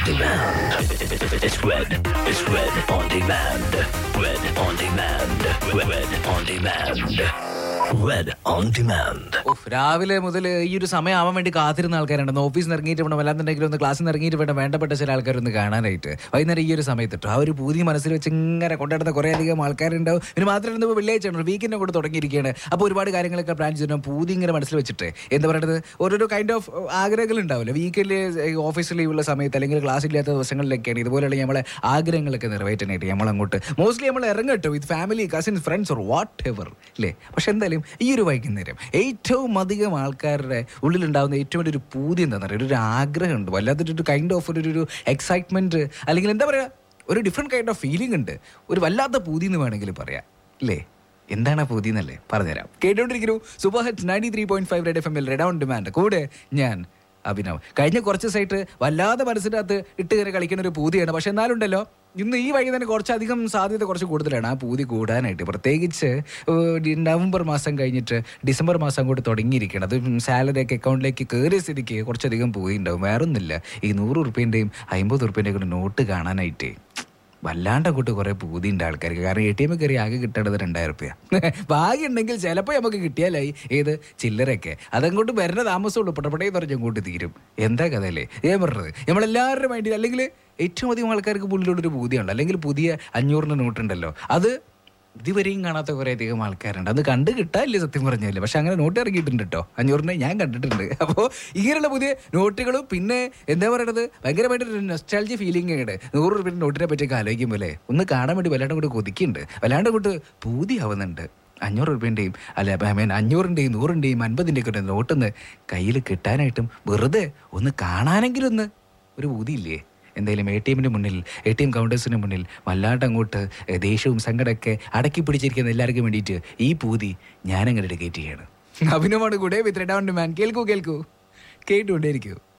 demand. It's red. It's red on demand. Red on demand. Red on demand. Red on demand. ഉഫ്, രാവിലെ മുതൽ ഈ ഒരു സമയം ആവാൻ വേണ്ടി കാത്തിരുന്ന ആൾക്കാരുണ്ട് ഓഫീസിൽ നിന്ന് ഇറങ്ങിയിട്ട് വേണം അല്ലാന്നുണ്ടെങ്കിൽ ഒന്ന് ക്ലാസ്സിൽ നിന്ന് ഇറങ്ങിയിട്ട് വേണം വേണ്ടപ്പെട്ട ചില ആൾക്കാരൊന്ന് കാണാനായിട്ട് വൈകുന്നേരം ഈ ഒരു സമയത്ത് കേട്ടോ ആ ഒരു പുതിയ മനസ്സിൽ വെച്ച് ഇങ്ങനെ കൊണ്ടുനടന്ന കുറേ അധികം ആൾക്കാരുണ്ടാവും പിന്നെ മാത്രമല്ല ഇപ്പോൾ വെള്ളിയാഴ്ച ആണ് വീക്കെൻഡ് കൂടെ തുടങ്ങിയിരിക്കുകയാണ് അപ്പോൾ ഒരുപാട് കാര്യങ്ങളൊക്കെ പ്ലാൻ ചെയ്തിട്ട് പൂതി ഇങ്ങനെ മനസ്സിൽ വെച്ചിട്ട് എന്താ പറയുന്നത് ഓരോരോ കൈൻഡ് ഓഫ് ആഗ്രഹങ്ങൾ ഉണ്ടാവില്ല വീക്കെൻഡിൽ ഓഫീസിൽ ലീവുള്ള സമയത്ത് അല്ലെങ്കിൽ ക്ലാസ് ഇല്ലാത്ത ദിവസങ്ങളിലൊക്കെയാണ് ഇതുപോലെയുള്ള നമ്മളെ ആഗ്രഹങ്ങളൊക്കെ നിറവേറ്റാനായിട്ട് നമ്മൾ അങ്ങോട്ട് മോസ്റ്റ്ലി നമ്മൾ ഇറങ്ങട്ടോ with family cousins friends or whatever അല്ലേ പക്ഷെ എന്തായാലും ഈ ഒരു വൈകുന്നേരം ഏറ്റവും അധികം ആൾക്കാരുടെ ഉള്ളിലുണ്ടാകുന്ന ഏറ്റവും വലിയൊരു പൂതി എന്താണെന്ന് പറയുക ഒരു ആഗ്രഹമുണ്ട് വല്ലാത്തൊരു കൈൻഡ് ഓഫ് ഒരു ഒരു എക്സൈറ്റ്മെന്റ് അല്ലെങ്കിൽ എന്താ പറയുക ഒരു ഡിഫറെൻറ്റ് കൈൻഡ് ഓഫ് ഫീലിംഗ് ഉണ്ട് ഒരു വല്ലാത്ത പൂതി എന്ന് വേണമെങ്കിൽ പറയാം അല്ലേ എന്താണ് ആ പൂതി എന്നല്ലേ പറഞ്ഞുതരാം കേട്ടോണ്ടിരിക്കുന്നു super hit ninety three point five red F M L red on demand കൂടെ ഞാൻ അഭിനവ് കഴിഞ്ഞ കുറച്ച് സൈറ്റ് വല്ലാതെ മനസ്സിനകത്ത് ഇട്ട് കയറി കളിക്കുന്ന ഒരു പൂതിയാണ് പക്ഷെ എന്നാലുണ്ടല്ലോ ഇന്ന് ഈ വൈകുന്നേരം കുറച്ചധികം സാധ്യത കുറച്ച് കൂടുതലാണ് ആ പൂതി കൂടാനായിട്ട് പ്രത്യേകിച്ച് ഏഹ്, നവംബർ മാസം കഴിഞ്ഞിട്ട് ഡിസംബർ മാസം അങ്ങോട്ട് തുടങ്ങിയിരിക്കണം അത് സാലറി ഒക്കെ അക്കൗണ്ടിലേക്ക് കയറിയ സ്ഥിതിക്ക് കുറച്ചധികം പൂതി ഉണ്ടാവും വേറൊന്നുമില്ല ഈ നൂറ് ഉറുപ്പ്യൻ്റെയും അമ്പത് ഉറുപ്പ്യൻ്റെയും കൂടെ നോട്ട് കാണാനായിട്ട് വല്ലാണ്ട് അങ്ങോട്ട് കുറെ പൂതി ഉണ്ട് ആൾക്കാർക്ക് കാരണം എ ടി എം കയറി ആകെ കിട്ടേണ്ടത് രണ്ടായിരം റുപ്യ ഭാഗ്യം ഉണ്ടെങ്കിൽ ചിലപ്പോൾ നമുക്ക് കിട്ടിയാലായി ഏത് ചില്ലറയൊക്കെ അതങ്ങോട്ട് വരുന്ന താമസമുള്ളൂ പട്ടപ്പടയെ പറഞ്ഞ് അങ്ങോട്ട് തീരും എന്താ കഥയല്ലേ ഞാൻ പറഞ്ഞത് നമ്മളെല്ലാവരുടെ മൈൻഡിൽ അല്ലെങ്കിൽ ഏറ്റവും അധികം ആൾക്കാർക്ക് ഉള്ളിലുള്ളൊരു പൂതിയുണ്ട് അല്ലെങ്കിൽ പുതിയ അഞ്ഞൂറിൻ്റെ നോട്ടുണ്ടല്ലോ അത് ഇതുവരെയും കാണാത്ത കുറേ അധികം ആൾക്കാരുണ്ട് അത് കണ്ട് കിട്ടാനില്ല സത്യം പറഞ്ഞാല് പക്ഷെ അങ്ങനെ നോട്ട് ഇറങ്ങിയിട്ടുണ്ട് കേട്ടോ അഞ്ഞൂറിനെ ഞാൻ കണ്ടിട്ടുണ്ട് അപ്പോൾ ഇങ്ങനെയുള്ള പുതിയ നോട്ടുകളും പിന്നെ എന്താ പറയണത് ഭയങ്കരമായിട്ടൊരു നെസ്റ്റാൾജി ഫീലിംഗ് ഉണ്ട് നൂറ് രൂപയുടെ നോട്ടിനെ പറ്റിയൊക്കെ ആലോചിക്കുമ്പോൾ ഒന്ന് കാണാൻ വേണ്ടി വല്ലാണ്ട് കൂടെ കൊതിക്കുന്നുണ്ട് വല്ലാണ്ട് കൂട്ട് പൂതിയാവുന്നുണ്ട് അഞ്ഞൂറ് രൂപേൻ്റെയും അല്ല ഐ മീൻ അഞ്ഞൂറിൻ്റെയും നൂറിൻ്റെയും അൻപതിൻ്റെയും ഒക്കെ നോട്ടൊന്ന് കയ്യിൽ കിട്ടാനായിട്ടും വെറുതെ ഒന്ന് കാണാനെങ്കിലും ഒന്ന് ഒരു പൂതിയില്ലേ എന്തായാലും എ ടി എമ്മിന് മുന്നിൽ എ ടി എം കൗണ്ടേഴ്സിന് മുന്നിൽ വല്ലാണ്ട് അങ്ങോട്ട് ഏഹ്, ദേഷ്യവും സങ്കടമൊക്കെ അടക്കി പിടിച്ചിരിക്കുന്ന എല്ലാവർക്കും വേണ്ടിയിട്ട് ഈ പൂതി ഞാനങ്ങനെ ഡെക്കേറ്റ് ചെയ്യാണ് അഭിനവമാണ് കൂടെ വിത്ത് റെഡ് ഓൺ മാൻ കേൾക്കൂ കേൾക്കൂ കേട്ടുകൊണ്ടേയിരിക്കൂ